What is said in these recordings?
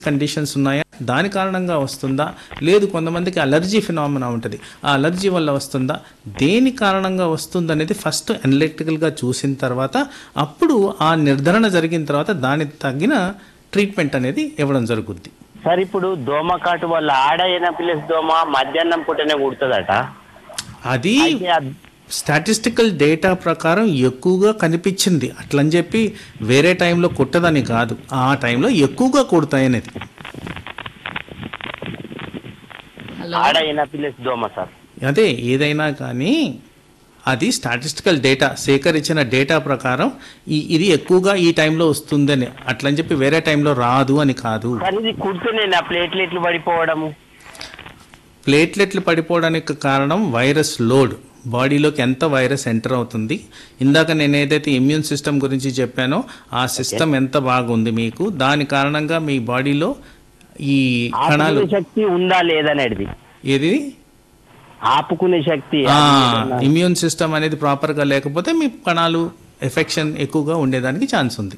conditions ఉన్నాయా దాని కారణంగా వస్తుందా లేదు కొంతమందికి అలర్జీ ఫినామినా ఉంటుంది ఆ అలర్జీ వల్ల వస్తుందా దేని కారణంగా వస్తుంది అనేది ఫస్ట్ అనలిటికల్గా చూసిన తర్వాత అప్పుడు ఆ నిర్ధారణ జరిగిన తర్వాత దానికి తగిన ట్రీట్మెంట్ అనేది ఇవ్వడం జరుగుద్ది సార్ ఇప్పుడు దోమకాటు వల్ల ఆడ ఎనపిలస్ దోమ మధ్యాహ్నం పూటనే కుడుతుందట అది అయితే అద్- స్టాటిస్టికల్ డేటా ప్రకారం ఎక్కువగా కనిపించింది అట్లని చెప్పి వేరే టైంలో కుట్టదని కాదు ఆ టైంలో ఎక్కువగా కుడతాయనేది హలో ఆడ ఎనపిలస్ దోమ సార్ అదే ఏదైనా కానీ అది స్టాటిస్టికల్ డేటా సేకరించిన డేటా ప్రకారం ఈ ఇది ఎక్కువగా ఈ టైంలో వస్తుందని అట్లని చెప్పి వేరే టైంలో రాదు అని కాదు కానీ ఇది కుడుతూనే నా ప్లేట్లెట్లు పడిపోవడము ప్లేట్లెట్లు పడిపోవడానికి కారణం వైరస్ లోడ్ బాడీలోకి ఎంత వైరస్ ఎంటర్ అవుతుంది ఇందాక నేను ఏదైతే ఇమ్యూన్ సిస్టమ్ గురించి చెప్పానో ఆ సిస్టమ్ ఎంత బాగుంది మీకు దాని కారణంగా మీ బాడీలో ఈ కణాలు ఆపుకునే శక్తి ఉందా లేదనేది ఏది ఆపుకునే శక్తి ఇమ్యూన్ సిస్టమ్ అనేది ప్రాపర్గా లేకపోతే మీ కణాలు ఎఫెక్షన్ ఎక్కువగా ఉండేదానికి ఛాన్స్ ఉంది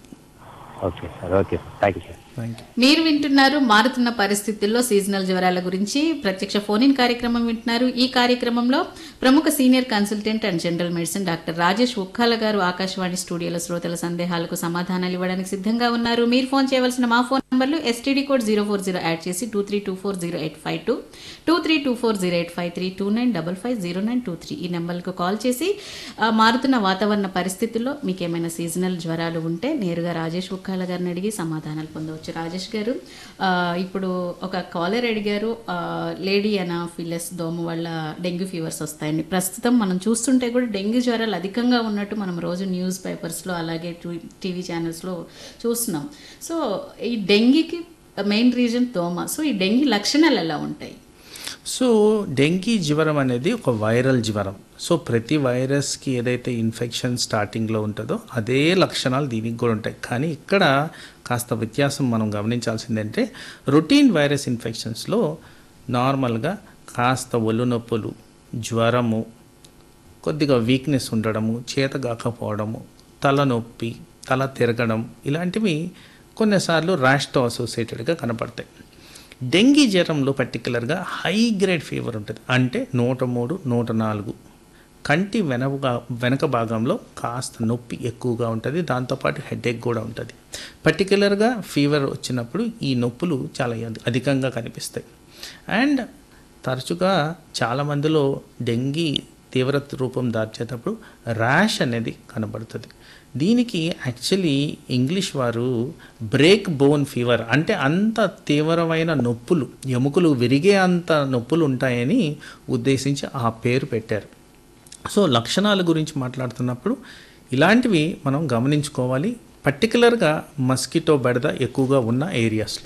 okay sir okay thank you sir thank you మీరు వింటున్నారు మారుతున్న పరిస్థితుల్లో సీజనల్ జ్వరాల గురించి ప్రత్యక్ష ఫోన్ ఇన్ కార్యక్రమం వింటున్నారు ఈ కార్యక్రమంలో ప్రముఖ senior consultant and general medicine doctor Rajesh Ukkala గారు ఆకాశవాణి స్టూడియోలో శ్రోతల సందేహాలకు సమాధానాలు ఇవ్వడానికి సిద్ధంగా ఉన్నారు మీరు ఫోన్ చేయవలసిన మా ఫోన్ నంబర్లు STD code zero four zero add చేసి two three two four zero eight five two two three two four zero eight five three two nine double five zero nine two three ఈ నెంబర్లకు call చేసి ఆ, మారుతున్న వాతావరణ పరిస్థితుల్లో మీకు ఏమైనా సీజనల్ జ్వరాలు ఉంటే నేరుగా రాజేష్ ఉక్కాల గారిని అడిగి సమాధానాలు పొందవచ్చు రాజేష్ గారు ఆ, ఇప్పుడు ఒక కాలర్ అడిగారు ఆ, లేడీ అనాఫిలస్ దోమ వల్ల డెంగ్యూ ఫీవర్స్ వస్తాయండి ప్రస్తుతం మనం చూస్తుంటే కూడా డెంగ్యూ జ్వరాలు అధికంగా ఉన్నట్టు మనం రోజు న్యూస్ పేపర్స్లో అలాగే టు- టీవీ ఛానల్స్లో చూస్తున్నాం సో ఈ డెంగీకి మెయిన్ రీజన్ దోమ సో ఈ డెంగీ లక్షణాలు ఎలా ఉంటాయి సో డెంగీ జ్వరం అనేది ఒక వైరల్ జ్వరం సో ప్రతి వైరస్కి ఏదైతే ఇన్ఫెక్షన్ స్టార్టింగ్లో ఉంటుందో అదే లక్షణాలు దీనికి కూడా ఉంటాయి కానీ ఇక్కడ కాస్త వ్యత్యాసం మనం గమనించాల్సిందంటే రొటీన్ వైరస్ ఇన్ఫెక్షన్స్లో నార్మల్గా కాస్త ఒళ్ళు నొప్పులు జ్వరము కొద్దిగా వీక్నెస్ ఉండడము చేత కాకపోవడము తలనొప్పి తల తిరగడం ఇలాంటివి కొన్నిసార్లు ర్యాష్తో అసోసియేటెడ్గా కనపడతాయి డెంగీ జ్వరంలో పర్టికులర్గా హై గ్రేడ్ ఫీవర్ ఉంటుంది అంటే నూట మూడు నూట నాలుగు కంటి వెనక వెనక భాగంలో కాస్త నొప్పి ఎక్కువగా ఉంటుంది దాంతోపాటు హెడేక్ కూడా ఉంటుంది పర్టికులర్గా ఫీవర్ వచ్చినప్పుడు ఈ నొప్పులు చాలా అధి- అధికంగా కనిపిస్తాయి అండ్ తరచుగా చాలామందిలో డెంగీ తీవ్రత రూపం దాల్చేటప్పుడు ర్యాష్ అనేది కనబడుతుంది దీనికి యాక్చువల్లీ ఇంగ్లీష్ వారు బ్రేక్ బోన్ ఫీవర్ అంటే అంత తీవ్రమైన నొప్పులు ఎముకలు విరిగే అంత నొప్పులు ఉంటాయని ఉద్దేశించి ఆ పేరు పెట్టారు సో లక్షణాల గురించి మాట్లాడుతున్నప్పుడు ఇలాంటివి మనం గమనించుకోవాలి పర్టికులర్గా మస్కిటో బెడద ఎక్కువగా ఉన్న ఏరియాస్లో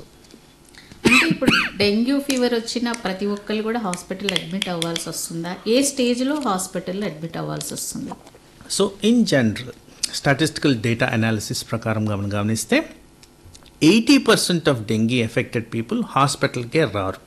అంటే ఇప్పుడు డెంగ్యూ ఫీవర్ వచ్చిన ప్రతి ఒక్కరు కూడా హాస్పిటల్ అడ్మిట్ అవ్వాల్సి వస్తుందా ఏ స్టేజ్లో హాస్పిటల్లో అడ్మిట్ అవ్వాల్సి వస్తుంది so in general statistical data analysis ప్రకారం మనం గమనిస్తే eighty percent of dengue affected people హాస్పిటల్కే రారు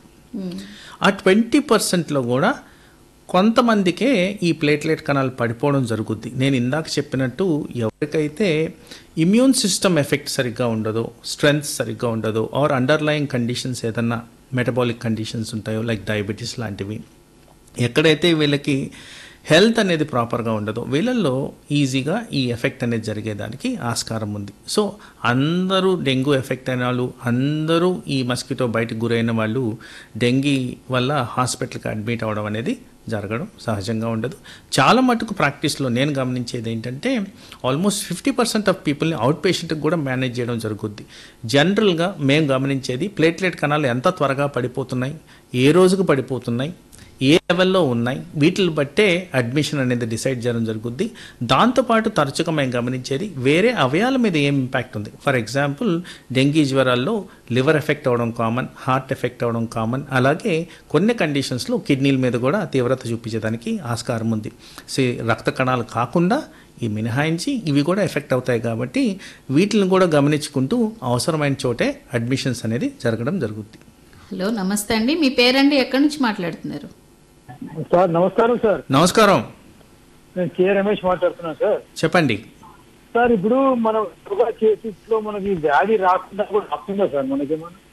ఆ ట్వంటీ పర్సెంట్లో కూడా కొంతమందికే ఈ ప్లేట్లెట్ కణాలు పడిపోవడం జరుగుద్ది నేను ఇందాక చెప్పినట్టు ఎవరికైతే ఇమ్యూన్ సిస్టమ్ ఎఫెక్ట్ సరిగ్గా ఉండదో స్ట్రెంగ్త్ సరిగ్గా ఉండదో ఆర్ అండర్లయింగ్ కండిషన్స్ ఏదన్నా మెటబాలిక్ కండిషన్స్ ఉంటాయో లైక్ డయాబెటీస్ లాంటివి ఎక్కడైతే వీళ్ళకి హెల్త్ అనేది ప్రాపర్గా ఉండదో వీళ్ళల్లో ఈజీగా ఈ ఎఫెక్ట్ అనేది జరిగేదానికి ఆస్కారం ఉంది సో అందరూ డెంగ్యూ ఎఫెక్ట్ అయిన వాళ్ళు అందరూ ఈ మస్కిటో బయటకు గురైన వాళ్ళు డెంగీ వల్ల హాస్పిటల్కి అడ్మిట్ అవ్వడం అనేది జరగడం సహజంగా ఉండదు చాలా మటుకు ప్రాక్టీస్లో నేను గమనించేది ఏంటంటే ఆల్మోస్ట్ ఫిఫ్టీ పర్సెంట్ ఆఫ్ పీపుల్ని అవుట్ పేషెంట్కి కూడా మేనేజ్ చేయడం జరుగుద్ది జనరల్గా మేము గమనించేది ప్లేట్లెట్ కణాలు ఎంత త్వరగా పడిపోతున్నాయి ఏ రోజుకు పడిపోతున్నాయి ఏ లెవెల్లో ఉన్నాయి వీటిని బట్టే అడ్మిషన్ అనేది డిసైడ్ చేయడం జరుగుద్ది దాంతోపాటు తరచుగా మేము గమనించేది వేరే అవయాల మీద ఏం ఇంపాక్ట్ ఉంది ఫర్ ఎగ్జాంపుల్ డెంగీ జ్వరాల్లో లివర్ ఎఫెక్ట్ అవ్వడం కామన్ హార్ట్ ఎఫెక్ట్ అవ్వడం కామన్ అలాగే కొన్ని కండిషన్స్లో కిడ్నీల మీద కూడా తీవ్రత చూపించడానికి ఆస్కారం ఉంది సో రక్త కణాలు కాకుండా ఈ మినహాయించి ఇవి కూడా ఎఫెక్ట్ అవుతాయి కాబట్టి వీటిని కూడా గమనించుకుంటూ అవసరమైన చోటే అడ్మిషన్స్ అనేది జరగడం జరుగుద్ది హలో నమస్తే అండి మీ పేరండి ఎక్కడి నుంచి మాట్లాడుతున్నారు సార్ నమస్కారం సార్ నమస్కారం నేను కే రమేష్ మాట్లాడుతున్నాను సార్ చెప్పండి సార్ ఇప్పుడు మనం యోగా చేసిలో మనకి వ్యాధి రాకుండా కూడా ఆపుతుందా సార్ మనకేమన్నా